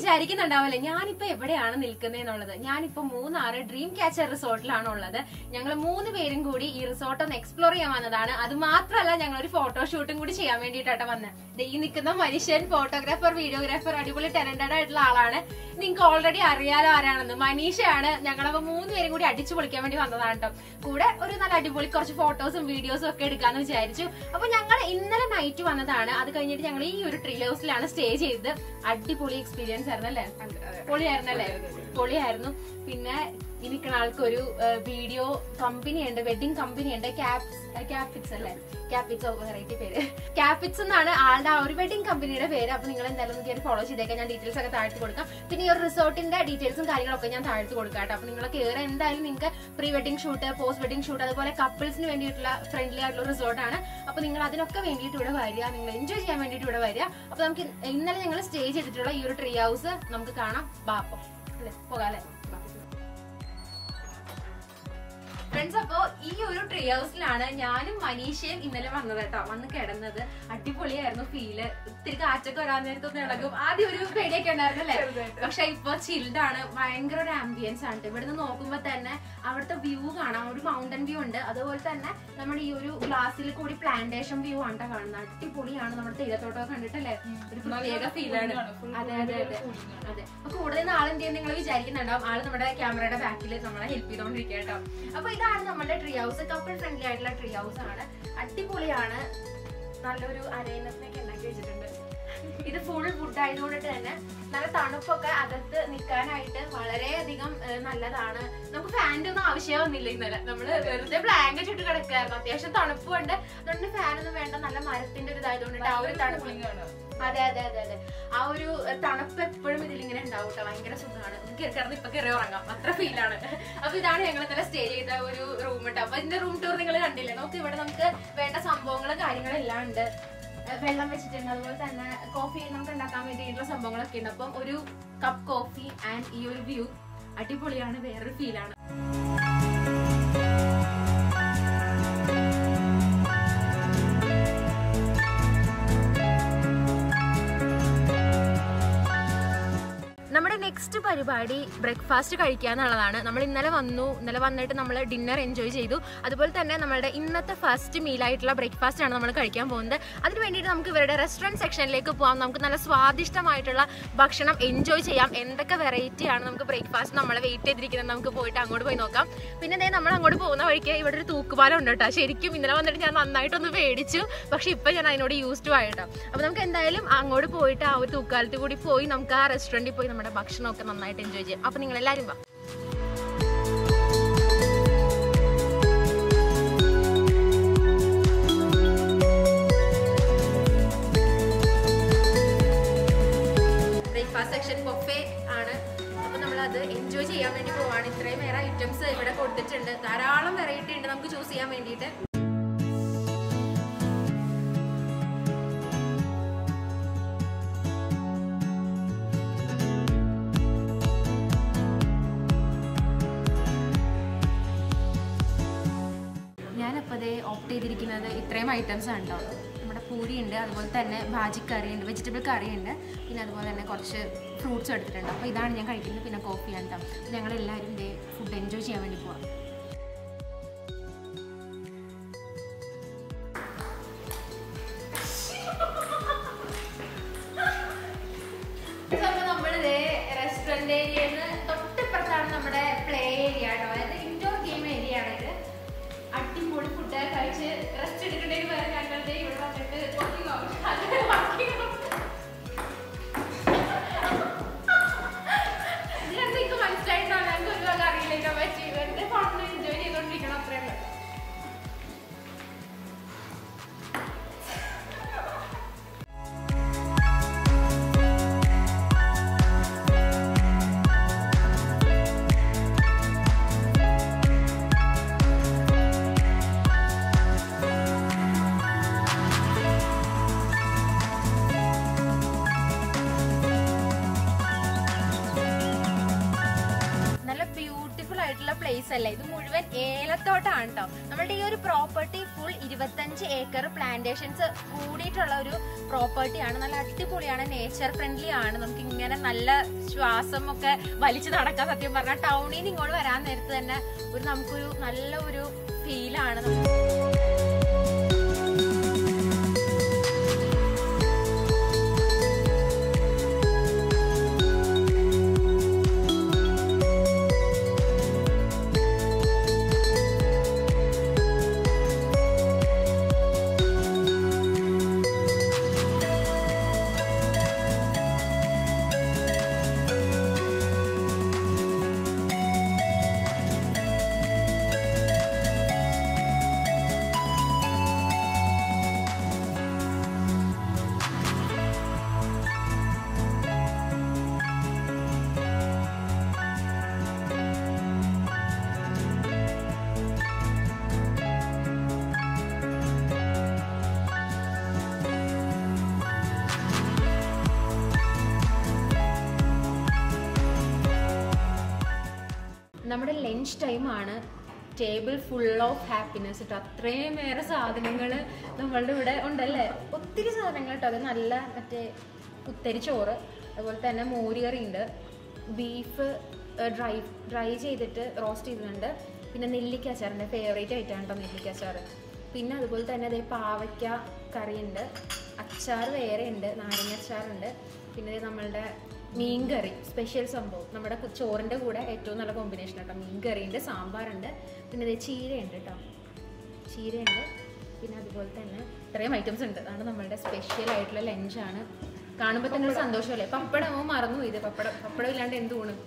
വിചാരിക്കുന്നുണ്ടാവല്ലേ ഞാനിപ്പോ എവിടെയാണ് നിൽക്കുന്നത് എന്നുള്ളത് ഞാനിപ്പോ മൂന്നാറ് ഡ്രീം ക്യാച്ചർ റിസോർട്ടിലാണ് ഉള്ളത് ഞങ്ങൾ മൂന്ന് പേരും കൂടി ഈ റിസോർട്ട് ഒന്ന് എക്സ്പ്ലോർ ചെയ്യാൻ വന്നതാണ് അത് മാത്രമല്ല ഞങ്ങൾ ഒരു ഫോട്ടോഷൂട്ടും കൂടി ചെയ്യാൻ വേണ്ടിയിട്ടാണ് വന്നത് ഈ നിൽക്കുന്ന മനുഷ്യൻ ഫോട്ടോഗ്രാഫർ വീഡിയോഗ്രാഫർ അടിപൊളി ടാലന്റഡ് ആയിട്ടുള്ള ആളാണ് നിങ്ങൾക്ക് ഓൾറെഡി അറിയാലോ ആരാണെന്ന് മനീഷയാണ് ഞങ്ങളപ്പോ മൂന്ന് പേരും കൂടി അടിച്ചു പൊളിക്കാൻ വേണ്ടി വന്നതാണ് കേട്ടോ കൂടെ ഒരു നല്ല അടിപൊളി കുറച്ച് ഫോട്ടോസും വീഡിയോസും ഒക്കെ എടുക്കാന്ന് വിചാരിച്ചു അപ്പൊ ഞങ്ങൾ ഇന്നലെ നൈറ്റ് വന്നതാണ് അത് കഴിഞ്ഞിട്ട് ഞങ്ങൾ ഈ ഒരു ട്രീ ഹൗസിലാണ് സ്റ്റേ ചെയ്തത് അടിപൊളി എക്സ്പീരിയൻസ് ആയിരുന്നു അല്ലേ പൊളിയായിരുന്നല്ലേ പൊളിയായിരുന്നു പിന്നെ ഈ നിൽക്കുന്ന ആൾക്കൊരു വീഡിയോ കമ്പനി ഉണ്ട് വെഡിങ് കമ്പനി ഉണ്ട് ക്യാപ്സ് ക്യാപിക്സ് അല്ലേ ക്യാപിക്സ് വെറൈറ്റി പേര് ക്യാപിക്സ് എന്നാണ് ആളുടെ ആ ഒരു വെഡിങ് കമ്പനിയുടെ പേര് അപ്പൊ നിങ്ങൾ എന്തായാലും ഒന്ന് കയറി ഫോളോ ചെയ്തേക്കാം ഞാൻ ഡീറ്റെയിൽസ് ഒക്കെ താഴ്ത്തി കൊടുക്കാം പിന്നെ ഈ ഒരു റിസോർട്ടിന്റെ ഡീറ്റെയിൽസും കാര്യങ്ങളൊക്കെ ഞാൻ താഴ്ത്തി കൊടുക്കാം കേട്ടോ അപ്പൊ നിങ്ങൾ കയറി എന്തായാലും നിങ്ങൾക്ക് pre wedding shoot post wedding shoot അതുപോലെ കപ്പിൾസിന് വേണ്ടിയിട്ടുള്ള ഫ്രണ്ട്ലി ആയിട്ടുള്ള റിസോർട്ടാണ് അപ്പൊ നിങ്ങൾ അതിനൊക്കെ വേണ്ടിയിട്ട് ഇവിടെ വരിക നിങ്ങൾ എൻജോയ് ചെയ്യാൻ വേണ്ടിയിട്ട് ഇവിടെ വരിക അപ്പൊ നമുക്ക് ഇന്നലെ ഞങ്ങൾ സ്റ്റേ ചെയ്തിട്ടുള്ള ഈ ഒരു ട്രീ ഹൗസ് നമുക്ക് കാണാം ബാപ്പം അല്ലേ പോകാം അല്ലേ ബാ. ഫ്രണ്ട്സ് അപ്പോ ഈ ഒരു ട്രീ ഹൗസിലാണ് ഞാനും മനീഷയും ഇന്നലെ വന്നത് കേട്ടോ വന്ന് കിടന്നത് അടിപൊളിയായിരുന്നു ഫീല് ഇത്തിരി കാറ്റൊക്കെ വരാൻ നേരത്തൊന്നും ഇളകും ആദ്യം ഒരു പേടിയൊക്കെ ഉണ്ടായിരുന്നു അല്ലേ പക്ഷെ ഇപ്പൊ ചിൽഡ് ആണ് ഭയങ്കര ഒരു ആംബിയൻസ് ആണ് ട്ടോ. ഇവിടുന്ന് നോക്കുമ്പോ തന്നെ അവിടുത്തെ വ്യൂ കാണാം ഒരു മൗണ്ടൻ വ്യൂ ഉണ്ട് അതുപോലെ തന്നെ നമ്മുടെ ഈ ഒരു ഗ്ലാസ്സിൽ കൂടി പ്ലാന്റേഷൻ വ്യൂ ആണ് ട്ടോ കാണുന്നത് അടിപൊളിയാണ് നമ്മുടെ തേയിലത്തോട്ടമൊക്കെ കണ്ടിട്ടല്ലേ ഒരു പ്രത്യേക ഫീലാണ് അതെ അതെ അതെ അതെ അപ്പൊ കൂടുതൽ ആൾ എന്ത് ചെയ്യുന്ന നിങ്ങൾ വിചാരിക്കുന്നുണ്ടാവും ആള് നമ്മുടെ ക്യാമറയുടെ ബാക്കിൽ നമ്മളെ ഹെൽപ്പ് ചെയ്തോണ്ടിരിക്കുക കേട്ടോ അപ്പൊ ഇതാണ് നമ്മുടെ ട്രീ ഹൗസ് കപ്പിൾ ഫ്രണ്ട്ലി ആയിട്ടുള്ള ട്രീ ഹൗസ് ആണ് അടിപൊളിയാണ് നല്ലൊരു അരയന്നത്തിനൊക്കെ ഉണ്ടാക്കി വെച്ചിട്ടുണ്ട് ഇത് ഫുൾ വുഡ് ആയതുകൊണ്ടിട്ട് തന്നെ നല്ല തണുപ്പൊക്കെ അകത്ത് നിൽക്കാനായിട്ട് വളരെയധികം ഏഹ്, നല്ലതാണ് നമുക്ക് ഫാൻ്റെ ഒന്നും ആവശ്യമേ വന്നില്ല ഇന്നലെ നമ്മള് വെറുതെ ബ്ലാങ്കറ്റ് ഇട്ട് കിടക്കായിരുന്നു അത്യാവശ്യം തണുപ്പുണ്ട് അതുകൊണ്ട് ഫാനൊന്നും വേണ്ട നല്ല മരത്തിന്റെ ഒരു ഇതായതുകൊണ്ടിട്ട് ആ ഒരു തണുപ്പ് അതെ അതെ അതെ അതെ ആ ഒരു ഏഹ്, തണുപ്പ് എപ്പോഴും ഇതിലിങ്ങനെ ഉണ്ടാവും കേട്ടോ ഭയങ്കര സുഖമാണ് കയറി കിടന്ന് ഇപ്പൊ കയറി ഉറങ്ങാം അത്ര ഫീലാണ് അപ്പൊ ഇതാണ് ഞങ്ങൾ ഇന്നലെ സ്റ്റേ ചെയ്ത ഒരു റൂം കേട്ടോ അപ്പൊ ഇതിന്റെ റൂം ടൂർ നിങ്ങൾ കണ്ടില്ലേ നമുക്ക് ഇവിടെ നമുക്ക് വേണ്ട സംഭവങ്ങളും കാര്യങ്ങളെല്ലാം ഉണ്ട് ഏഹ്, വെള്ളം വെച്ചിട്ടുണ്ട് അതുപോലെ തന്നെ കോഫി നമുക്ക് ഉണ്ടാക്കാൻ വേണ്ടിയിട്ടുള്ള സംഭവങ്ങളൊക്കെ ഉണ്ട് അപ്പം ഒരു കപ്പ് കോഫി ആൻഡ് ഈ ഒരു വ്യൂ അടിപൊളിയാണ് വേറൊരു ഫീലാണ് നമ്മുടെ നെക്സ്റ്റ് പരിപാടി ബ്രേക്ക്ഫാസ്റ്റ് കഴിക്കുക എന്നുള്ളതാണ് നമ്മൾ ഇന്നലെ വന്നു ഇന്നലെ വന്നിട്ട് നമ്മൾ ഡിന്നർ എൻജോയ് ചെയ്തു അതുപോലെ തന്നെ നമ്മുടെ ഇന്നത്തെ ഫസ്റ്റ് മീലായിട്ടുള്ള ബ്രേക്ക്ഫാസ്റ്റ് ആണ് നമ്മൾ കഴിക്കാൻ പോകുന്നത് അതിന് വേണ്ടിയിട്ട് നമുക്ക് ഇവരുടെ റെസ്റ്റോറൻറ്റ് സെക്ഷനിലേക്ക് പോകാം നമുക്ക് നല്ല സ്വാദിഷ്ടമായിട്ടുള്ള ഭക്ഷണം എൻജോയ് ചെയ്യാം എന്തൊക്കെ വെറൈറ്റി ആണ് നമുക്ക് ബ്രേക്ക്ഫാസ്റ്റ് നമ്മളെ വെയിറ്റ് ചെയ്തിരിക്കുന്നത് നമുക്ക് പോയിട്ട് അങ്ങോട്ട് പോയി നോക്കാം പിന്നെ ദേ നമ്മൾ അങ്ങോട്ട് പോകുന്ന വഴിക്ക് ഇവിടെ ഒരു തൂക്കുപാലം ഉണ്ട് കേട്ടോ ശരിക്കും ഇന്നലെ വന്നിട്ട് ഞാൻ നന്നായിട്ടൊന്ന് പേടിച്ചു പക്ഷെ ഇപ്പം ഞാൻ അതിനോട് യൂസ്ഡ് ആയിട്ടോ അപ്പോൾ നമുക്ക് എന്തായാലും അങ്ങോട്ട് പോയിട്ട് ആ ഒരു തൂക്കാലത്ത് കൂടി പോയി നമുക്ക് ആ റെസ്റ്റോറൻറ്റിൽ പോയി നമ്മുടെ ഭക്ഷണമൊക്കെ നന്നായിട്ട് എൻജോയ് ചെയ്യാം അപ്പോൾ നിങ്ങൾ എല്ലാവരും വാ ബ്രേക്ക്ഫാസ്റ്റ് സെക്ഷൻ ബൊഫേ ആണ് അപ്പോൾ നമ്മൾ അത് എൻജോയ് ചെയ്യാൻ വേണ്ടി പോവാണ് ഇത്രയും വേറെ ഐറ്റംസ് ഇവിടെ കൊടുത്തിട്ടുണ്ട് ധാരാളം വെറൈറ്റി ഉണ്ട് നമുക്ക് ചൂസ് ചെയ്യാൻ വേണ്ടിയിട്ട് ഞാനപ്പോൾ അതേ ഓപ്റ്റ് ചെയ്തിരിക്കുന്നത് ഇത്രയും ഐറ്റംസ് ആണ് കേട്ടോ നമ്മുടെ പൂരി ഉണ്ട് അതുപോലെ തന്നെ ഭാജി കറി ഉണ്ട് വെജിറ്റബിൾ കറി ഉണ്ട് പിന്നെ അതുപോലെ തന്നെ കുറച്ച് ഫ്രൂട്ട്സ് എടുത്തിട്ടുണ്ട് അപ്പോൾ ഇതാണ് ഞാൻ കഴിക്കുന്നത് പിന്നെ കോഫിയാണ് കേട്ടോ ഞങ്ങൾ എല്ലാവരും ഇതേ ഫുഡ് എൻജോയ് ചെയ്യാൻ വേണ്ടി പോവാം നമ്മളിത് റെസ്റ്റോറന്റ് ഏരിയയിൽ നിന്ന് തൊട്ടിപ്പുറത്താണ് നമ്മുടെ പ്ലേ ഏരിയ കേട്ടോ അതായത് ഇൻഡോർ ഗെയിം ഏരിയ ആണ് ഇത് അടിപൊളി ഫുഡ് കഴിച്ച് റെസ്റ്റ് എടുക്കേണ്ടതിന് വേറെ ഞങ്ങളുടെ ഇവിടെ വന്നിട്ട് walking out. അത് walking out. ഇത് കണ്ട് എനിക്ക് മനസ്സിലായിട്ടാണ് ഞങ്ങൾക്ക് ഒരു വക അറിയില്ല ഇതിനെ പറ്റി വെറുതെ fun കണ്ടില്ലേ ഇത് മുഴുവൻ ഏലത്തോട്ടാണ് കേട്ടോ നമ്മുടെ ഈ ഒരു പ്രോപ്പർട്ടി ഫുൾ ഇരുപത്തഞ്ച് ഏക്കർ പ്ലാന്റേഷൻസ് കൂടിയിട്ടുള്ള ഒരു പ്രോപ്പർട്ടിയാണ് നല്ല അടിപൊളിയാണ് നേച്ചർ ഫ്രണ്ട്ലി ആണ് നമുക്ക് ഇങ്ങനെ നല്ല ശ്വാസം ഒക്കെ വലിച്ചു നടക്കാൻ സത്യം പറഞ്ഞാൽ ടൗണിൽ നിന്ന് ഇങ്ങോട്ട് വരാൻ നേരത്ത് തന്നെ ഒരു നമുക്കൊരു നല്ല ഒരു ഫീലാണ് നമ്മുടെ ലഞ്ച് ടൈമാണ് ടേബിൾ ഫുൾ ഓഫ് ഹാപ്പിനെസ് കേട്ടോ അത്രയും ഏറെ സാധനങ്ങൾ നമ്മളുടെ ഇവിടെ ഉണ്ടല്ലേ ഒത്തിരി സാധനങ്ങൾ കേട്ടോ അത് നല്ല മറ്റേ കുത്തരി ചോറ് അതുപോലെ തന്നെ മോരുകറി ഉണ്ട് ബീഫ് ഡ്രൈ ഡ്രൈ ചെയ്തിട്ട് റോസ്റ്റ് ചെയ്തിട്ടുണ്ട് പിന്നെ നെല്ലിക്ക അച്ചാറിൻ്റെ ഫേവറേറ്റ് ആയിട്ടാണ് കേട്ടോ നെല്ലിക്ക അച്ചാർ പിന്നെ അതുപോലെ തന്നെ അതേ പാവയ്ക്ക കറിയുണ്ട് അച്ചാർ വേറെ ഉണ്ട് നാരങ്ങ അച്ചാറുണ്ട് പിന്നെ ദേ നമ്മളുടെ മീൻകറി സ്പെഷ്യൽ സംഭവം നമ്മുടെ കു- ചോറിൻ്റെ കൂടെ ഏറ്റവും നല്ല കോമ്പിനേഷൻ കേട്ടോ മീൻകറിയുണ്ട് സാമ്പാറുണ്ട് പിന്നെ ദേ ചീരയുണ്ട് കേട്ടോ ചീരയുണ്ട് പിന്നെ അതുപോലെ തന്നെ ഇത്രയും ഐറ്റംസ് ഉണ്ട് അതാണ് നമ്മളുടെ സ്പെഷ്യൽ ആയിട്ടുള്ള ലഞ്ചാണ് കാണുമ്പോൾ തന്നെ ഒരു സന്തോഷമല്ലേ പപ്പടമോ മറന്നു ഇത് പപ്പടം പപ്പടം ഇല്ലാണ്ട് എന്ത് ഊണ്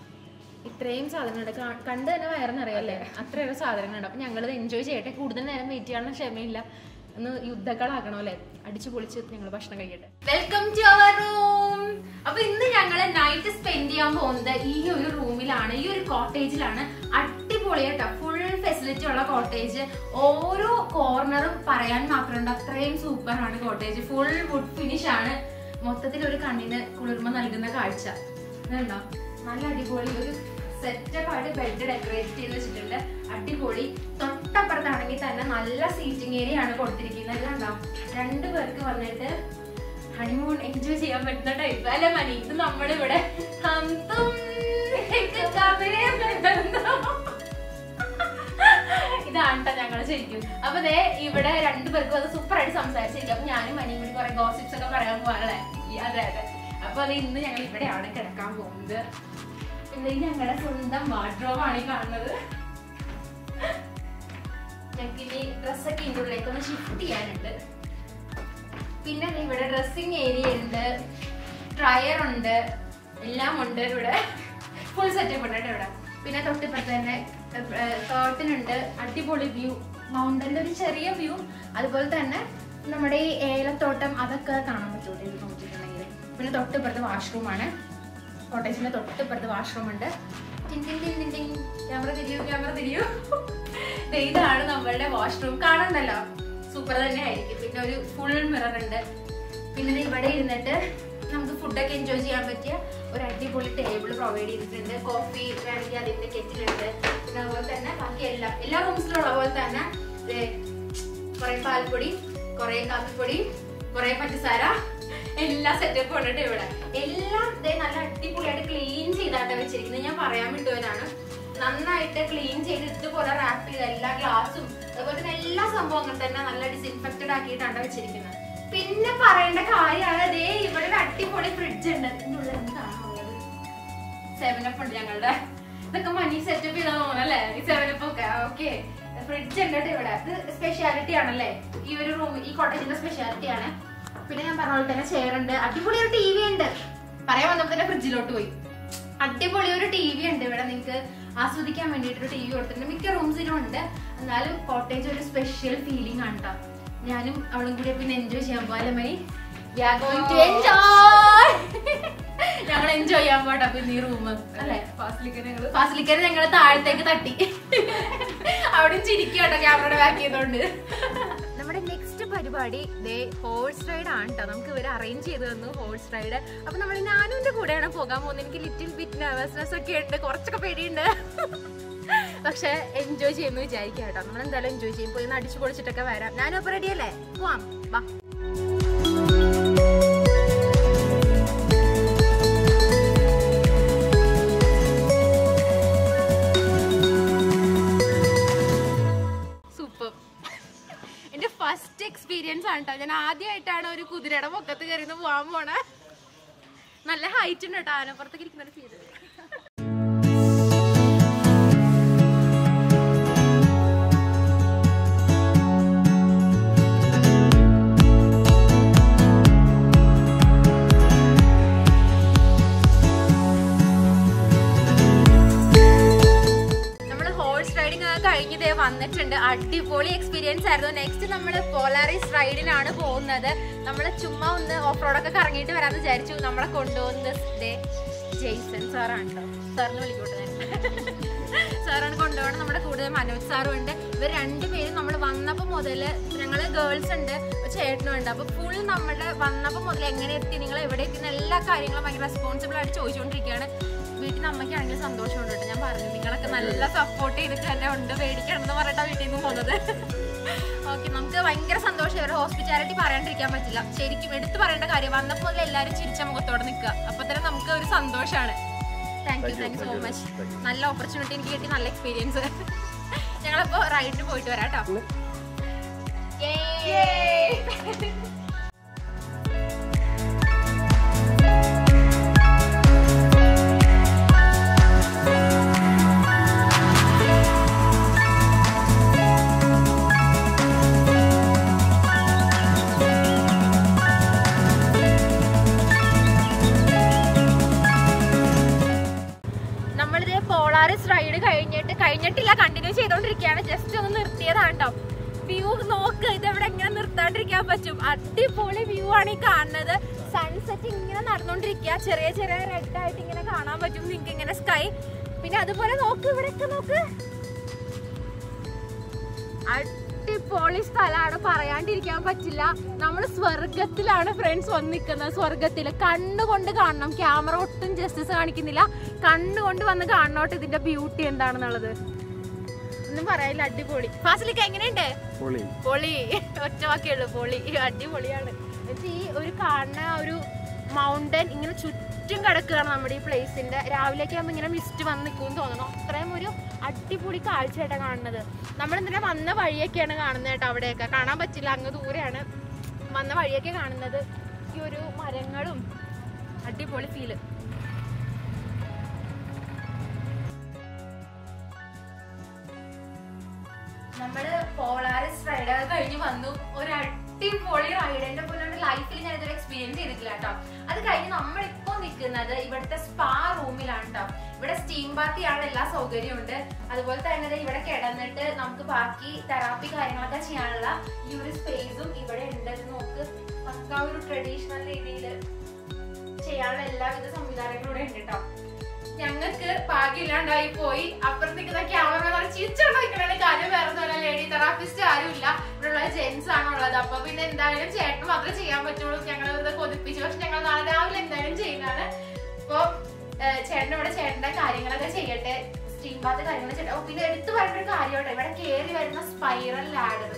ഇത്രയും സാധനങ്ങളുണ്ട് കാ- കണ്ട് തന്നെ വയറെന്നറിയാം അത്രയേറെ സാധനങ്ങളുണ്ട് അപ്പൊ ഞങ്ങളിത് എൻജോയ് ചെയ്യട്ടെ കൂടുതൽ നേരം വെയിറ്റ് ചെയ്യാനുള്ള ക്ഷമയില്ല ഒന്ന് യുദ്ധക്കളാക്കണോ അല്ലേ അടിച്ചു പൊളിച്ച് ഞങ്ങൾ ഭക്ഷണം കഴിക്കട്ടെ വെൽക്കം ടു അവർ റൂം അപ്പൊ ഇന്ന് ഞങ്ങൾ നൈറ്റ് സ്പെൻഡ് ചെയ്യാൻ പോകുന്നത് ഈ ഒരു റൂമിലാണ് ഈ ഒരു കോട്ടേജിലാണ് അടിപൊളിയാട്ടോ ഫുൾ ഫെസിലിറ്റി ഉള്ള കോട്ടേജ് ഓരോ കോർണറും പറയാൻ മാത്രമുണ്ട് അത്രയും സൂപ്പർ ആണ് കോട്ടേജ് ഫുൾ വുഡ് ഫിനിഷ് ആണ് മൊത്തത്തിൽ ഒരു കണ്ണിന് കുളിർമ നൽകുന്ന കാഴ്ച ഇതുണ്ടോ നല്ല അടിപൊളി ഒരു സെറ്റപ്പ് ആയിട്ട് ബെഡ് ഡെക്കറേറ്റ് ചെയ്ത് വെച്ചിട്ടുണ്ട് അടിപൊളി തൊട്ടപ്പുറത്താണെങ്കിൽ തന്നെ നല്ല സീറ്റിംഗ് ഏരിയ ആണ് കൊടുത്തിരിക്കുന്നത് കണ്ടോ രണ്ടു പേർക്ക് വന്നിട്ട് ഹണിമൂൺ എൻജോയ് ചെയ്യാൻ പറ്റുന്ന ടൈപ്പ് അല്ലെ മനി ഇത് നമ്മളിവിടെ ഹം തും ഏക് കമരേ മേ ബന്ധോ. ഇതാണ് ട്ടോ ഞങ്ങള് ശരിക്കും അപ്പൊ ദേ ഇവിടെ രണ്ടുപേർക്കും അത് സൂപ്പർ ആയിട്ട് സംസാരിച്ചിരിക്കും അപ്പൊ ഞാനും മനിയും കൂടി കുറെ ഗോസിപ്സ് ഒക്കെ പറയാൻ പോകാനല്ലേ അതെ അതെ അപ്പൊ അത് ഇന്ന് ഞങ്ങൾ ഇവിടെയാണ് കിടക്കാൻ പോകുന്നത് പിന്നെ ഇത് ഞങ്ങളുടെ സ്വന്തം വാർഡ്രോബ് ആണ് ഈ കാണുന്നത് ഞങ്ങൾക്ക് ഇനി ഡ്രസ്സൊക്കെ ഇതിൻ്റെ ഉള്ളിലേക്ക് ഒന്ന് ഷിഫ്റ്റ് ചെയ്യാനുണ്ട് പിന്നെ ദേ ഇവിടെ ഡ്രസ്സിങ് ഏരിയ ഉണ്ട് ഡ്രയർ ഉണ്ട് എല്ലാം ഉണ്ട് ഇവിടെ ഫുൾ സെറ്റപ്പ് ഉണ്ട് കേട്ടോ ഇവിടെ പിന്നെ തൊട്ടിപ്പുറത്ത് തന്നെ തോട്ടിനുണ്ട് അടിപൊളി വ്യൂ മൗണ്ടന്റെ ഒരു ചെറിയ വ്യൂ അതുപോലെ തന്നെ നമ്മുടെ ഈ ഏലത്തോട്ടം അതൊക്കെ കാണാൻ പറ്റുള്ളൂ ഇത് നോക്കിയിട്ടുണ്ടെങ്കിൽ പിന്നെ തൊട്ടിപ്പുറത്ത് വാഷ്റൂമാണ് കോട്ടേജിന്റെ തൊട്ടിപ്പുറത്ത് വാഷ്റൂം ഉണ്ട് ക്യാമറ തിരിയൂ ക്യാമറ തിരിയൂ ദേ ഇതാണ് നമ്മളുടെ വാഷ്റൂം കാണണ്ടല്ലോ സൂപ്പർ തന്നെ ആയിരിക്കും പിന്നെ ഒരു ഫുൾ മിറർ ഉണ്ട് പിന്നെ ദേ ഇവിടെ ഇരുന്നിട്ട് നമുക്ക് ഫുഡൊക്കെ എൻജോയ് ചെയ്യാൻ പറ്റിയ ഒരു അടിപൊളി ടേബിൾ പ്രൊവൈഡ് ചെയ്തിട്ടുണ്ട് കോഫി വേണമെങ്കിൽ അതിന്റെ കെറ്റിലുണ്ട് പിന്നെ അതുപോലെ തന്നെ ബാക്കി എല്ലാ എല്ലാ റൂംസിലും ഉള്ള പോലെ തന്നെ ദേ കുറെ പാൽപ്പൊടി കുറെ കാപ്പിപ്പൊടി കുറെ പഞ്ചസാര എല്ലാ സെറ്റപ്പും ഉണ്ട് ഇവിടെ എല്ലാം ദേ നല്ല അടിപൊളിയായിട്ട് ക്ലീൻ ചെയ്താട്ടെ വെച്ചിരിക്കുന്നത് ഞാൻ പറയാൻ വിട്ടുപോയതാണ് നന്നായിട്ട് ക്ലീൻ ചെയ്ത് ഇതുപോലെ റാപ്പ് ചെയ്ത എല്ലാ ഗ്ലാസും അതുപോലെ തന്നെ എല്ലാ സംഭവങ്ങളും തന്നെ നല്ല ഡിസിൻഫെക്റ്റഡ് ആക്കിയിട്ടാണ് വെച്ചിരിക്കുന്നത് പിന്നെ പറയേണ്ട കാര്യമാണ് ദേ ഇവിടെ ഒരു അടിപൊളി ഫ്രിഡ്ജ് ഉണ്ട് ഇതിന്റെ ഉള്ളിൽ എന്താണുള്ളത് സെവനപ്പ് ഉണ്ട് ഞങ്ങളുടെ ഇതൊക്കെ മണി സെറ്റപ്പ് ചെയ്താൽ തോന്നല്ലേ ഈ സെവനപ്പ് ഒക്കെ ഓക്കെ ഫ്രിഡ്ജ് ഉണ്ട് കേട്ടോ ഇവിടെ ഇത് സ്പെഷ്യാലിറ്റി ആണല്ലേ ഈ ഒരു റൂം ഈ കോട്ടേജിന്റെ സ്പെഷ്യാലിറ്റി ആണ് പിന്നെ ഞാൻ പറഞ്ഞ പോലെ തന്നെ ചെയർ ഉണ്ട് അടിപൊളി ഒരു ടി വി ഉണ്ട് പറയാൻ വന്നപ്പോ തന്നെ ഫ്രിഡ്ജിലോട്ട് പോയി അടിപൊളി ഒരു ടി വി ഉണ്ട് ഇവിടെ നിങ്ങൾക്ക് ആസ്വദിക്കാൻ വേണ്ടിയിട്ട് ഒരു ടി വി കൊടുത്തിട്ടുണ്ട് മിക്ക റൂംസിലും ഉണ്ട് എന്നാലും കോട്ടേജ് ഒരു സ്പെഷ്യൽ ഫീലിംഗ് ആണ് കേട്ടോ ഞാനും അവളും കൂടി പിന്നെ എൻജോയ് ചെയ്യാൻ പോലെ my we are going to enjoy ഞങ്ങൾ എൻജോയ് ചെയ്യാൻ പോട്ടെ അപ്പൊ ഈ റൂം അല്ലേ ഫാസിലിക്കര് ഞങ്ങൾ താഴത്തേക്ക് തട്ടി അവിടെ ചിരിക്കട്ടോ ക്യാമറയുടെ ബാക്ക് ചെയ്തോണ്ട് നമ്മുടെ നെക്സ്റ്റ് പരിപാടി ദേ ഹോഴ്സ് റൈഡ് ആണ് കേട്ടോ നമുക്ക് ഇവർ അറേഞ്ച് ചെയ്ത് തന്നു ഹോഴ്സ് റൈഡ് അപ്പൊ നമ്മൾ ഞാനും എന്റെ കൂടെയാണ് പോകാൻ പോകുന്നത് എനിക്ക് ലിറ്റിൽ ബിറ്റ് നെർവസ്നെസ് ഒക്കെ ഉണ്ട് കുറച്ചൊക്കെ പേടിയുണ്ട് പക്ഷെ എൻജോയ് ചെയ്യുന്നു വിചാരിക്കാം കേട്ടോ നമ്മൾ എന്തായാലും എൻജോയ് ചെയ്യും പോയി ഒന്ന് അടിച്ചു പൊളിച്ചിട്ടൊക്കെ വരാം ഞാനും അപ്പൊ റെഡി അല്ലേ പോവാം വാ സൂപ്പർ എന്റെ ഫസ്റ്റ് എക്സ്പീരിയൻസ് ആണ് കേട്ടോ ഞാൻ ആദ്യമായിട്ടാണ് ഒരു കുതിരയുടെ പൊക്കത്ത് കയറി പോവാൻ പോണേ നല്ല ഹൈറ്റ് ഉണ്ട് കേട്ടോ ആനപ്പുറത്തേക്ക് ഇരിക്കുന്ന ഫീല് നമ്മൾ ഹോഴ്സ് റൈഡിംഗ് ഒക്കെ കഴിഞ്ഞ് ദേ വന്നിട്ടുണ്ട് അടിപൊളി എക്സ്പീരിയൻസ് ആയിരുന്നു നെക്സ്റ്റ് നമ്മൾ പോലാറിസ് റൈഡിനാണ് പോകുന്നത് നമ്മൾ ചുമ്മാ ഒന്ന് ഓഫ് റോഡൊക്കെ കറങ്ങിയിട്ട് വരാമെന്ന് വിചാരിച്ചു നമ്മളെ കൊണ്ടുപോകുന്നത് ദേ ജെയ്സൺ സാറാണ് കേട്ടോ സാറിന് വിളിക്കോട്ടെ സാറാണ് കൊണ്ടുപോകണം നമ്മുടെ കൂടുതൽ മനോജ് സാറും ഉണ്ട് ഇവർ രണ്ടുപേരും നമ്മൾ വന്നപ്പോൾ മുതൽ ഞങ്ങൾ ഗേൾസ് ഉണ്ട് ഒരു ചേട്ടനും ഉണ്ട് അപ്പോൾ ഫുൾ നമ്മുടെ വന്നപ്പോൾ മുതൽ എങ്ങനെ എത്തി നിങ്ങൾ എവിടെ എത്തി എല്ലാ കാര്യങ്ങളും ഭയങ്കര റെസ്പോൺസിബിൾ ആയിട്ട് ചോദിച്ചുകൊണ്ടിരിക്കുകയാണ് വീട്ടിൽ നിന്ന് അമ്മയ്ക്കാണെങ്കിൽ സന്തോഷമുണ്ട് കേട്ടോ ഞാൻ പറഞ്ഞു നിങ്ങളൊക്കെ നല്ല സപ്പോർട്ട് ചെയ്തിട്ട് തന്നെ ഉണ്ട് പേടിക്കണമെന്ന് പറഞ്ഞിട്ടാ വീട്ടിൽ നിന്ന് പോകുന്നത് ഓക്കെ നമുക്ക് ഭയങ്കര സന്തോഷം ഇവരുടെ ഹോസ്പിറ്റാലിറ്റി പറയാണ്ടിരിക്കാൻ പറ്റില്ല ശരിക്കും എടുത്തു പറയേണ്ട കാര്യം വന്നപ്പോൾ മുതൽ എല്ലാവരും ചിരിച്ച മുഖത്തോടെ നിൽക്കുക അപ്പൊ തന്നെ നമുക്ക് ഒരു സന്തോഷമാണ് thank you thank you so much നല്ല ഓപ്പർച്യൂണിറ്റി എനിക്ക് കിട്ടി നല്ല എക്സ്പീരിയൻസ് ഞങ്ങളപ്പോ റൈഡിന് പോയിട്ട് വരാം കേട്ടോ നമ്മളിതേ പോളാറിസ് റൈഡ് കഴിഞ്ഞിട്ട് കഴിഞ്ഞിട്ടില്ല കണ്ടിന്യൂ ചെയ്തോണ്ടിരിക്കുകയാണ് ജസ്റ്റ് ഒന്ന് നിർത്തിയതാണ് കേട്ടോ വ്യൂ നോക്ക് ഇതെവിടെ എങ്ങനെ നിർത്താണ്ടിരിക്കാൻ പറ്റും അടിപൊളി വ്യൂ ആണ് ഈ കാണുന്നത് സൺസെറ്റ് ഇങ്ങനെ നടന്നുകൊണ്ടിരിക്കുക ചെറിയ ചെറിയ റെഡ് ആയിട്ട് ഇങ്ങനെ കാണാൻ പറ്റും നിങ്ങൾക്ക് ഇങ്ങനെ സ്കൈ പിന്നെ അതുപോലെ നോക്ക് ഇവിടെയൊക്കെ നോക്ക് അടിപൊളി സ്ഥലമാണ് പറയാണ്ടിരിക്കാൻ പറ്റില്ല നമ്മൾ സ്വർഗത്തിലാണ് ഫ്രണ്ട്സ് വന്നിരിക്കുന്നത് സ്വർഗത്തിൽ കണ്ണുകൊണ്ട് കാണണം ക്യാമറ ഒട്ടും ജസ്റ്റിസ് കാണിക്കുന്നില്ല കണ്ണുകൊണ്ട് വന്ന് കാണണോട്ട് ഇതിന്റെ ബ്യൂട്ടി എന്താണെന്നുള്ളത് ഒന്നും പറയാനില്ല അടിപൊളി ഫാസിലിക്ക് എങ്ങനെയുണ്ട് പൊളി പൊളി ഒറ്റ വാക്കിയുള്ളൂ പൊളി അടിപൊളിയാണ് എന്നുവെച്ചാ ഈ ഒരു കാണുന്ന ആ ഒരു മൗണ്ടൻ ഇങ്ങനെ ചുറ്റും കിടക്കുകയാണ് നമ്മുടെ ഈ പ്ലേസിന്റെ രാവിലേക്ക് ആകുമ്പോൾ ഇങ്ങനെ മിസ്റ്റ് വന്ന് നിൽക്കും തോന്നണം അത്രയും ഒരു അടിപൊളി കാഴ്ചയായിട്ടാണ് കാണുന്നത് നമ്മൾ എന്തിനാ വന്ന വഴിയൊക്കെയാണ് കാണുന്നത് കേട്ടോ അവിടെയൊക്കെ കാണാൻ പറ്റില്ല അങ്ങ് ദൂരെയാണ് വന്ന വഴിയൊക്കെ കാണുന്നത് ഈ ഒരു മരങ്ങളും അടിപൊളി ഫീല് നമ്മള് പോളാറിസ് റൈഡ് കഴിഞ്ഞ് വന്നു ഒരു അടിപൊളി റൈഡ് എന്റെ പോലെ ലൈഫിൽ ഞാൻ ഇതൊരു എക്സ്പീരിയൻസ് ചെയ്തിട്ടില്ല കേട്ടോ അത് കഴിഞ്ഞ് നമ്മളിപ്പോ നിൽക്കുന്നത് ഇവിടുത്തെ സ്പാ റൂമിലാണ് കേട്ടോ ഇവിടെ സ്റ്റീം ബാത്തിയാണ് എല്ലാ സൗകര്യവും ഉണ്ട് അതുപോലെ തന്നെ ദേ ഇവിടെ കിടന്നിട്ട് നമുക്ക് ബാക്കി തെറാപ്പി കാര്യങ്ങളൊക്കെ ചെയ്യാനുള്ള ഈ ഒരു സ്പേസും ഇവിടെ ഉണ്ട് ഇത് നോക്ക് പക്ക ഒരു ട്രഡീഷണൽ രീതിയിൽ ചെയ്യാനുള്ള എല്ലാവിധ സംവിധാനങ്ങളും ഇവിടെ ഉണ്ട് കേട്ടോ ഞങ്ങൾക്ക് ഭാഗ്യമില്ലാണ്ടായി പോയി അപ്പുറത്തേക്ക് ക്യാമറ ചിരിച്ചോണ്ട് നിൽക്കണ കാര്യം വേറെ ഒന്നുമല്ല ലേഡി തെറാപ്പിസ്റ്റ് ആരുമില്ല ഇവിടെയുള്ള ജെന്റ്സ് ആണുള്ളത് അപ്പൊ പിന്നെ എന്തായാലും ചേട്ടന് മാത്രമേ ചെയ്യാൻ പറ്റുള്ളൂ ഞങ്ങൾ വെറുതെ കൊതിപ്പിച്ചു പക്ഷെ ഞങ്ങൾ നാളെ രാവിലെ എന്തായാലും ചെയ്യുന്നതാണ് അപ്പൊ ചേട്ടൻ ഇവിടെ ചേട്ടന്റെ കാര്യങ്ങളൊക്കെ ചെയ്യട്ടെ സ്റ്റീം ബാത്ത് കാര്യങ്ങൾ ചെയ്യട്ടെ ഓ, പിന്നെ എടുത്തു പറയുന്ന ഒരു കാര്യമുണ്ട് ഇവിടെ കയറി വരുന്ന സ്പൈറൽ ലാഡർ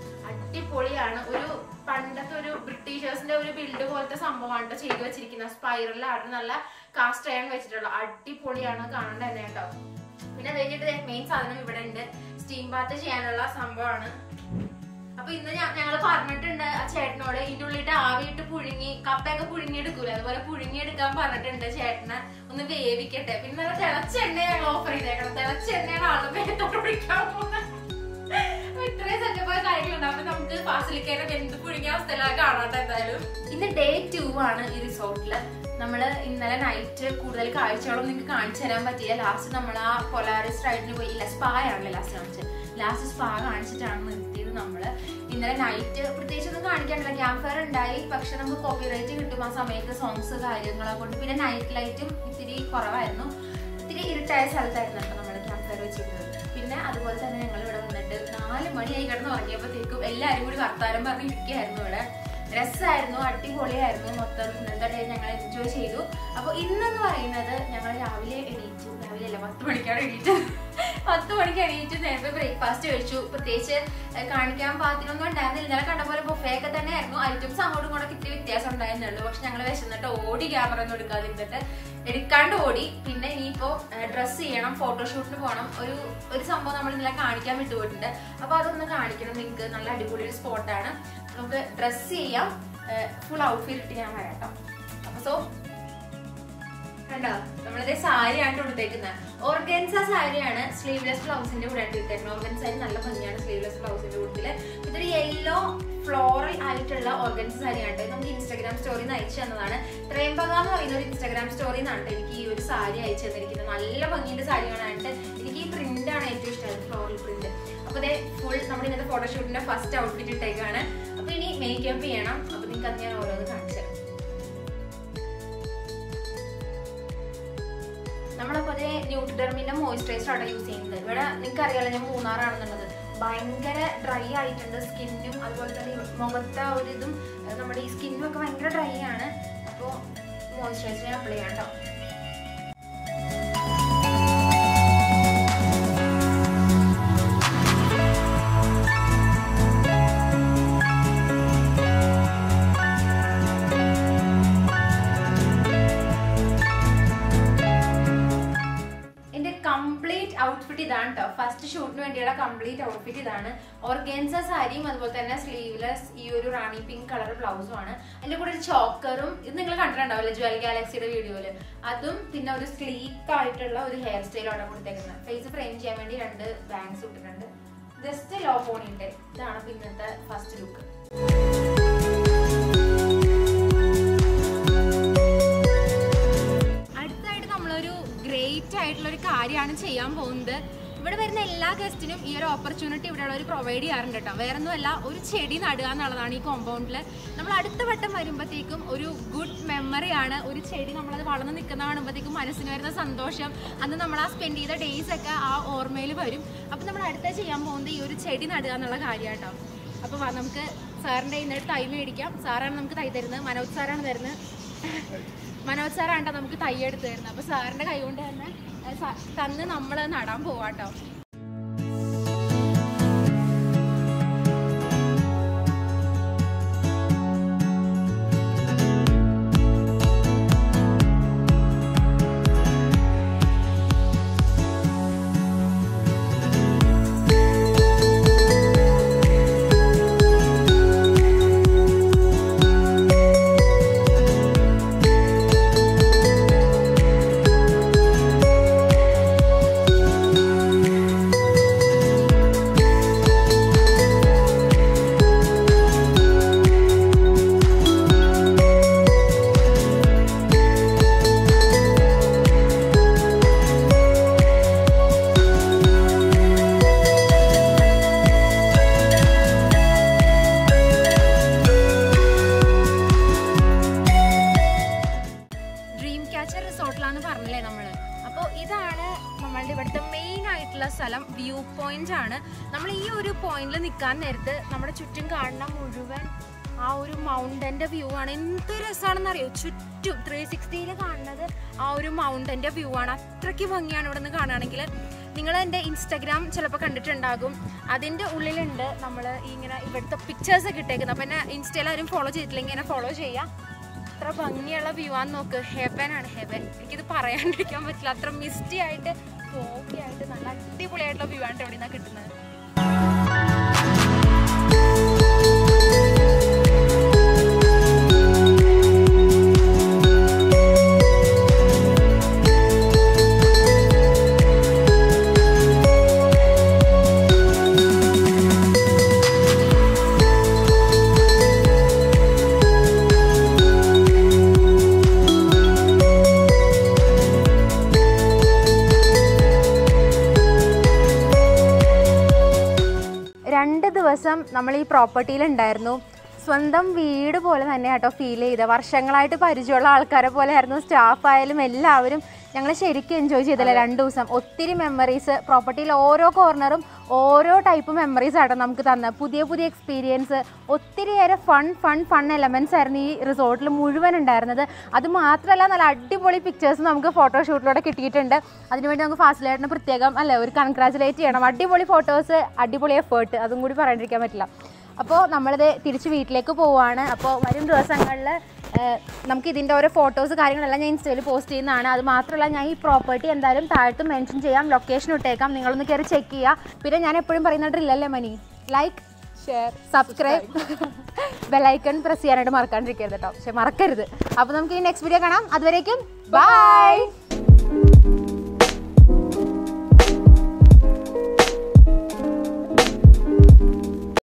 അടിപൊളിയാണ് ഒരു പണ്ടത്തെ ഒരു ബ്രിട്ടീഷേഴ്സിന്റെ ഒരു ബിൽഡ് പോലത്തെ സംഭവമാണ് ട്ടോ ചെയ്തു വെച്ചിരിക്കുന്ന സ്പൈറൽ ലാഡർ നല്ല കാസ്റ്റ് അയൺ വെച്ചിട്ടുള്ള അടിപൊളിയാണ് കാണേണ്ട തന്നെ കേട്ടോ പിന്നെ അത് കഴിഞ്ഞിട്ട് മെയിൻ സാധനം ഇവിടെ ഉണ്ട് സ്റ്റീം ബാത്ത് ചെയ്യാനുള്ള സംഭവമാണ് അപ്പൊ ഇന്ന് ഞങ്ങൾ പറഞ്ഞിട്ടുണ്ട് ആ ചേട്ടനോട് ഇതിന്റെ ഉള്ളിട്ട് ആവിയിട്ട് പുഴുങ്ങി കപ്പയൊക്കെ പുഴുങ്ങിയെടുക്കൂല അതുപോലെ പുഴുങ്ങിയെടുക്കാൻ പറഞ്ഞിട്ടുണ്ട് ചേട്ടനെ ഒന്ന് വേവിക്കട്ടെ പിന്നെ നല്ല തിളച്ച എണ്ണ ഞങ്ങൾ ഓഫർ ചെയ്തേക്കണം തിളച്ച എണ്ണയാണ് ആളുടെ മേത്തോട്ട് പിടിക്കാൻ പോകുന്നത് അപ്പൊ ഇത്രയും സെറ്റപ്പായ കാര്യങ്ങളുണ്ട് അപ്പൊ നമുക്ക് ഫാസിലിക്കേനെ വെന്ത് പുഴുങ്ങിയ അവസ്ഥയിലാണ് കാണാട്ടെ എന്തായാലും ഇന്ന് ഡേ ടു ആണ് ഈ റിസോർട്ടില് നമ്മള് ഇന്നലെ നൈറ്റ് കൂടുതൽ കാഴ്ചകളും നിങ്ങൾക്ക് കാണിച്ചു തരാൻ പറ്റില്ല ലാസ്റ്റ് നമ്മൾ ആ പൊലാറിസ് റൈഡിന് പോയി ഇല്ല സ്പാ ആണല്ലോ ലാസ്റ്റ് കാണിച്ചത് ലാസ്റ്റ് സ്പാ കാണിച്ചിട്ടാണ് നിർത്തിയത് നമ്മള് ഇന്നലെ നൈറ്റ് പ്രത്യേകിച്ച് ഒന്നും കാണിക്കാനില്ല ക്യാമ്പ് ഫയർ ഉണ്ടായി പക്ഷെ നമുക്ക് കോപ്പിറൈറ്റ് കിട്ടും ആ സമയത്ത് സോങ്സ് കാര്യങ്ങളെ കൊണ്ട് പിന്നെ നൈറ്റ് ലൈറ്റും ഇത്തിരി കുറവായിരുന്നു ഇത്തിരി ഇരുട്ടായ സ്ഥലത്തായിരുന്നു കേട്ടോ നമ്മൾ ക്യാമ്പ് ഫയർ വെച്ചിരുന്നത് പിന്നെ അതുപോലെ തന്നെ ഞങ്ങൾ ഇവിടെ വന്നിട്ട് നാല് മണിയായി കിടന്ന് ഉറങ്ങിയപ്പോഴത്തേക്കും എല്ലാവരും കൂടി വർത്താനം പറഞ്ഞ് ഇരിക്കുകയായിരുന്നു ഇവിടെ രസമായിരുന്നു അടിപൊളിയായിരുന്നു മൊത്തം ഇന്നത്തെ ഡേ ഞങ്ങൾ എൻജോയ് ചെയ്തു അപ്പോൾ ഇന്നെന്ന് പറയുന്നത് ഞങ്ങൾ രാവിലെ എണീറ്റു രാവിലെ അല്ല പത്ത് മണിക്കാണ് എണീറ്റത് പത്ത് മണിക്ക് എണീറ്റ് നേരത്തെ ബ്രേക്ക്ഫാസ്റ്റ് കഴിച്ചു പ്രത്യേകിച്ച് ഏഹ്, കാണിക്കാൻ പാകത്തിനൊന്നും ഉണ്ടായിരുന്നില്ല ഇന്നലെ കണ്ട പോലെ ബുഫേ ഒക്കെ തന്നെ ആയിരുന്നു ഐറ്റംസ് അങ്ങോട്ടും ഇങ്ങോട്ടും ഇത്തിരി വ്യത്യാസം ഉണ്ടായിരുന്നുള്ളൂ പക്ഷെ ഞങ്ങൾ വിശന്നിട്ട് ഓടി ക്യാമറ ഒന്നും എടുക്കാതിരുന്നിട്ട് എടുക്കാണ്ട് ഓടി പിന്നെ ഇനിയിപ്പോ ഡ്രസ്സ് ചെയ്യണം ഫോട്ടോഷൂട്ടിന് പോകണം ഒരു ഒരു സംഭവം നമ്മൾ ഇന്നലെ കാണിക്കാൻ വിട്ടുപോയിട്ടുണ്ട് അപ്പൊ അതൊന്ന് കാണിക്കണം നിങ്ങൾക്ക് നല്ല അടിപൊളി ഒരു സ്പോട്ടാണ് നമുക്ക് ഡ്രസ്സ് ചെയ്യാം ഫുൾ ഔട്ട്ഫിറ്റ് ഇട്ട് ഞാൻ വരാം കേട്ടോ അപ്പൊ സോ കണ്ടോ നമ്മളിതേ സാരിയാണ് കൊടുത്തേക്കുന്നത് ഓർഗൻസ സാരിയാണ് സ്ലീവ്ലെസ് ബ്ലൗസിന്റെ കൂടെ എടുത്തേക്കുന്നത് ഓർഗൻസ സാരി നല്ല ഭംഗിയാണ് സ്ലീവ്ലെസ് ബ്ലൗസിന്റെ കൂട്ടത്തില് ഇതൊരു യെല്ലോ ഫ്ലോറൽ ആയിട്ടുള്ള ഓർഗൻസ സാരിയാണ് ഇത് നമുക്ക് ഇൻസ്റ്റാഗ്രാം സ്റ്റോറി അയച്ചു തന്നതാണ് ത്രയംബക എന്ന് പറയുന്ന ഒരു ഇൻസ്റ്റാഗ്രാം സ്റ്റോറി നിന്നാണ് എനിക്ക് ഈ ഒരു സാരി അയച്ചു തന്നിരിക്കുന്നത് നല്ല ഭംഗിയുടെ സാരി കാണാനായിട്ട് എനിക്ക് ഈ പ്രിന്റ് ആണ് ഏറ്റവും ഇഷ്ടമായത് ഫ്ലോറൽ പ്രിന്റ് അപ്പൊ ഇതേ ഫുൾ നമ്മുടെ ഇന്നത്തെ ഫോട്ടോഷൂട്ടിന്റെ ഫസ്റ്റ് ഔട്ട്ഫിറ്റ് ഇട്ടേക്കാണ് അപ്പൊ ഇനി മേക്കപ്പ് ചെയ്യണം അപ്പൊ നിങ്ങൾക്ക് അത് ഞാൻ ഓരോന്ന് കാണിച്ചു തരാം നമ്മളപ്പോൾ അതേ ന്യൂട്രിഡെർമിന്റെ മോയ്സ്ചറൈസർ ആണ് യൂസ് ചെയ്യുന്നത് ഇവിടെ നിങ്ങൾക്ക് അറിയാലോ ഞാൻ മൂന്നാറാണെന്നുള്ളത് ഭയങ്കര ഡ്രൈ ആയിട്ടുണ്ട് സ്കിന്നും അതുപോലെ തന്നെ ഈ മുഖത്തെ ആ ഒരു ഇതും ഏഹ് നമ്മുടെ ഈ സ്കിന്നും ഒക്കെ ഭയങ്കര ഡ്രൈ ആണ് അപ്പോൾ മോയ്സ്ചറൈസർ ഞാൻ അപ്ലൈ ചെയ്യാം കേട്ടോ എന്റെ കംപ്ലീറ്റ് ഔട്ട്ഫിറ്റ് ഇതാണ് കേട്ടോ ഫസ്റ്റ് ഷൂട്ടിന് വേണ്ടിയുള്ള കംപ്ലീറ്റ് ഔട്ട്ഫിറ്റ് ഇതാണ് ഓർഗൻസ സാരിയും അതുപോലെ തന്നെ സ്ലീവ്ലെസ് ഈ ഒരു റാണി പിങ്ക് കളർ ബ്ലൗസും ആണ് അതിന്റെ കൂടെ ഒരു ചോക്കറും ഇത് നിങ്ങൾ കണ്ടിട്ടുണ്ടാവില്ലേ ജ്വൽ ഗാലക്സിയുടെ വീഡിയോയില് അതും പിന്നെ ഒരു സ്ലീക്ക് ആയിട്ടുള്ള ഒരു ഹെയർ സ്റ്റൈലാണ് കൊടുത്തേക്കുന്നത് ഫേസ് ഫ്രെയിം ചെയ്യാൻ വേണ്ടി രണ്ട് ബാങ്ക്സ് ഇട്ടിട്ടുണ്ട് ജസ്റ്റ് ലോ പോണിട്ട് ഇതാണ് ഇപ്പൊ ഇന്നത്തെ ഫസ്റ്റ് ലുക്ക് അടുത്തായിട്ട് നമ്മളൊരു ഗ്രേറ്റ് ആയിട്ടുള്ള ഒരു കാര്യമാണ് ചെയ്യാൻ പോകുന്നത് ഇവിടെ വരുന്ന എല്ലാ ഗസ്റ്റിനും ഈ ഒരു ഓപ്പർച്യൂണിറ്റി ഇവിടെയുള്ള ഒരു പ്രൊവൈഡ് ചെയ്യാറുണ്ട് കേട്ടോ വേറെ ഒന്നുമല്ല ഒരു ചെടി നടുക എന്നുള്ളതാണ് ഈ കോമ്പൗണ്ടിൽ നമ്മൾ അടുത്ത വട്ടം വരുമ്പോഴത്തേക്കും ഒരു ഗുഡ് മെമ്മറിയാണ് ഒരു ചെടി നമ്മളത് വളർന്ന് നിൽക്കുന്ന കാണുമ്പോഴത്തേക്കും മനസ്സിന് വരുന്ന സന്തോഷം അന്ന് നമ്മൾ ആ സ്പെൻഡ് ചെയ്ത ഡേയ്സ് ഒക്കെ ആ ഓർമ്മയിൽ വരും അപ്പം നമ്മൾ അടുത്ത ചെയ്യാൻ പോകുന്നത് ഈ ഒരു ചെടി നടുക എന്നുള്ള കാര്യമാട്ടോ അപ്പോൾ നമുക്ക് സാറിൻ്റെ ഇന്നലെ തൈ മേടിക്കാം സാറാണ് നമുക്ക് തൈ തരുന്നത് മനോജ് സാറാണ് തരുന്നത് മനോജ് സാറാണ് നമുക്ക് തൈ എടുത്ത് തരുന്നത് അപ്പൊ സാറിന്റെ കൈ കൊണ്ട് തന്നെ അത് സ- തന്ന് നമ്മൾ നടാൻ പോവാട്ടോ ഡ്രീം ക്യാച്ചർ റിസോർട്ടിലാന്ന് പറഞ്ഞില്ലേ നമ്മള് അപ്പോൾ ഇതാണ് നമ്മളുടെ ഇവിടുത്തെ മെയിൻ ആയിട്ടുള്ള സ്ഥലം വ്യൂ പോയിന്റ് ആണ് നമ്മൾ ഈ ഒരു പോയിന്റിൽ നിൽക്കാൻ നേരത്ത് നമ്മുടെ ചുറ്റും കാണുന്ന മുഴുവൻ ആ ഒരു മൗണ്ടന്റെ വ്യൂ ആണ് എന്ത് രസമാണെന്ന് അറിയോ ചുറ്റും ത്രീ സിക്സ്റ്റിയിൽ കാണുന്നത് ആ ഒരു മൗണ്ടന്റെ വ്യൂ ആണ് അത്രയ്ക്ക് ഭംഗിയാണ് ഇവിടെ നിന്ന് കാണുകയാണെങ്കിൽ നിങ്ങൾ എൻ്റെ ഇൻസ്റ്റാഗ്രാം ചിലപ്പോൾ കണ്ടിട്ടുണ്ടാകും അതിൻ്റെ ഉള്ളിലുണ്ട് നമ്മൾ ഇങ്ങനെ ഇവിടുത്തെ പിക്ചേഴ്സ് ഒക്കെ ഇട്ടേക്കുന്നത് അപ്പോൾ എന്നെ ഇൻസ്റ്റയിൽ ആരും ഫോളോ ചെയ്തിട്ടില്ലെങ്കിൽ എന്നെ ഫോളോ ചെയ്യാം അത്ര ഭംഗിയുള്ള വ്യൂ ആന്ന് നോക്ക് ഹെവൻ ആണ് ഹെവൻ എനിക്കിത് പറയാണ്ടിരിക്കാൻ പറ്റില്ല അത്ര മിസ്റ്റി ആയിട്ട് ഫോക്കി ആയിട്ട് നല്ല അടിപൊളിയായിട്ടുള്ള വ്യൂ ആണ് ഇവിടെ നിന്നാണ് കിട്ടുന്നത് രണ്ട് ദിവസം നമ്മൾ ഈ പ്രോപ്പർട്ടിയിൽ ഉണ്ടായിരുന്നു സ്വന്തം വീട് പോലെ തന്നെ കേട്ടോ ഫീൽ ചെയ്ത് വർഷങ്ങളായിട്ട് പരിചയമുള്ള ആൾക്കാരെ പോലെ ആയിരുന്നു സ്റ്റാഫ് ആയാലും എല്ലാവരും ഞങ്ങൾ ശരിക്കും എൻജോയ് ചെയ്തില്ല രണ്ട് ദിവസം ഒത്തിരി മെമ്മറീസ് പ്രോപ്പർട്ടിയിൽ ഓരോ കോർണറും ഓരോ ടൈപ്പ് മെമ്മറീസ് ആട്ടോ നമുക്ക് തന്ന പുതിയ പുതിയ എക്സ്പീരിയൻസ് ഒത്തിരിയേറെ ഫൺ ഫൺ ഫൺ എലമെൻറ്റ്സ് ആയിരുന്നു ഈ റിസോർട്ടിൽ മുഴുവൻ ഉണ്ടായിരുന്നത് അത് മാത്രമല്ല നല്ല അടിപൊളി പിക്ചേഴ്സ് നമുക്ക് ഫോട്ടോഷൂട്ടിലൂടെ കിട്ടിയിട്ടുണ്ട് അതിനുവേണ്ടി നമുക്ക് ഫാസിലേറ്റിന് പ്രത്യേകം അല്ലേ ഒരു കൺഗ്രാചുലേറ്റ് ചെയ്യണം അടിപൊളി ഫോട്ടോസ് അടിപൊളി എഫേർട്ട് അതും കൂടി പറയാണ്ടിരിക്കാൻ പറ്റില്ല അപ്പോൾ നമ്മളിത് തിരിച്ച് വീട്ടിലേക്ക് പോവുകയാണ് അപ്പോൾ വരും ദിവസങ്ങളിൽ നമുക്ക് ഇതിൻ്റെ ഓരോ ഫോട്ടോസ് കാര്യങ്ങളെല്ലാം ഞാൻ ഇൻസ്റ്റയിൽ പോസ്റ്റ് ചെയ്യുന്നതാണ് അത് മാത്രമല്ല ഞാൻ ഈ പ്രോപ്പർട്ടി എന്തായാലും താഴത്ത് മെൻഷൻ ചെയ്യാം ലൊക്കേഷൻ ഇട്ടേക്കാം നിങ്ങളൊന്ന് കയറി ചെക്ക് ചെയ്യുക പിന്നെ ഞാൻ എപ്പോഴും പറയുന്ന ഡ്രില്ലല്ലേ മനി like share subscribe bell icon press ചെയ്യാനായിട്ട് മറക്കാണ്ടിരിക്കരുത് കേട്ടോ പക്ഷെ മറക്കരുത് അപ്പോൾ നമുക്ക് ഈ നെക്സ്റ്റ് വീഡിയോ കാണാം അതുവരേക്കും ബൈ